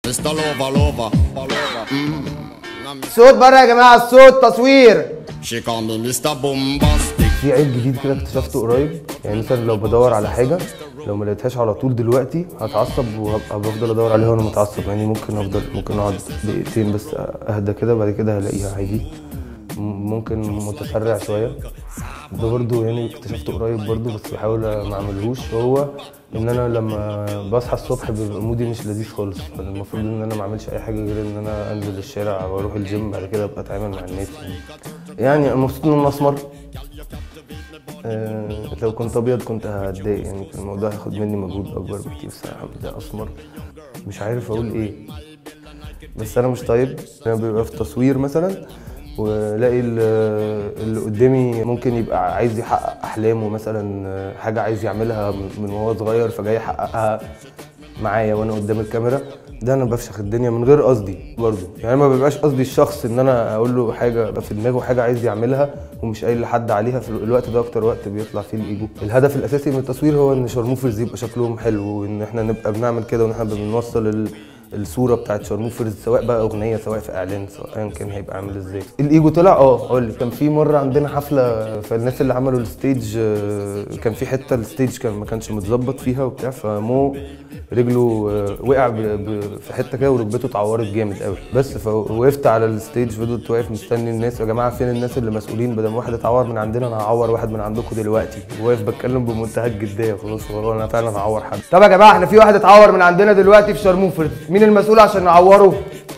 Mr. Lover, lover, lover. صوت بره يا جماعه الصوت تصوير She call me Mr. Bombastic. في عيب جديد كده اكتشفته قريب يعني مثلا لو بدور على حاجه لو ما لقيتهاش على طول دلوقتي هتعصب وهبقى بفضل ادور عليها وانا متعصب يعني ممكن افضل ممكن اقعد دقيقتين بس اهدى كده بعد كده هلاقيها عادي م- ممكن متسرع شويه ده برضو يعني اكتشفته قريب برضو بس بحاول ما اعملهوش هو ان انا لما بصحى الصبح بيبقى مودي مش لذيذ خالص فالمفروض ان انا ما اعملش اي حاجه غير ان انا انزل الشارع واروح الجيم بعد كده ابقى اتعامل مع الناس يعني, يعني انا مبسوط ان انا اسمر آه، لو كنت ابيض كنت هتضايق يعني كان الموضوع هياخد مني مجهود اكبر بكتير بس الحمد لله اسمر مش عارف اقول ايه بس انا مش طيب انا بيبقى في تصوير مثلا والاقي ال- اللي قدامي ممكن يبقى عايز يحقق احلامه مثلا حاجه عايز يعملها من من وهو صغير فجاي يحققها معايا وانا قدام الكاميرا ده انا بفشخ الدنيا من غير قصدي برضه يعني ما بيبقاش قصدي الشخص ان انا اقول له حاجه يبقى في دماغه حاجه عايز يعملها ومش قايل لحد عليها في الوقت ده اكتر وقت بيطلع فيه الايجو الهدف الاساسي من التصوير هو ان شارموفرز يبقى شكلهم حلو وان احنا نبقى بنعمل كده وان احنا بنوصل ال... الصوره بتاعت شارموفرز سواء بقى اغنيه سواء في اعلان سواء ايا كان هيبقى عامل ازاي الايجو طلع اه اقول لك كان في مره عندنا حفله فالناس اللي عملوا الستيج آه، كان في حته الستيج كان ما كانش متظبط فيها وبتاع فمو رجله آه، وقع ب... ب... في حته كده وركبته اتعورت جامد قوي بس فوقفت على الستيج فضلت واقف مستني الناس يا جماعه فين الناس اللي مسؤولين بدل ما واحد اتعور من عندنا انا هعور واحد من عندكم دلوقتي واقف بتكلم بمنتهى الجديه خلاص والله انا فعلا هعور حد طب يا جماعه احنا في واحد اتعور من عندنا دلوقتي في شرموفرز مين المسؤول عشان نعوره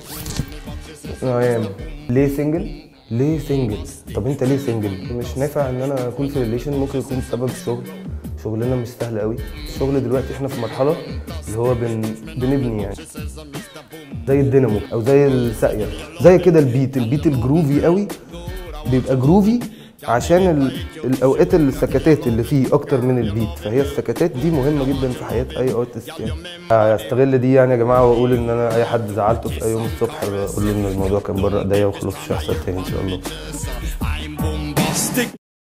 نعم ليه سنجل؟ ليه سنجل؟ طب انت ليه سنجل؟ مش نافع ان انا اكون في ريليشن ممكن يكون بسبب الشغل شغلنا مش سهل قوي الشغل دلوقتي احنا في مرحله اللي هو بن... بنبني يعني زي الدينامو او زي الساقيه زي كده البيت البيت الجروفي قوي بيبقى جروفي عشان ال... الاوقات السكتات اللي فيه اكتر من البيت فهي السكتات دي مهمه جدا في حياه اي ارتست يعني هستغل دي يعني يا جماعه واقول ان انا اي حد زعلته في اي يوم الصبح بقول له ان الموضوع كان بره ايديا وخلاص مش هيحصل تاني ان شاء الله I'm bombastic.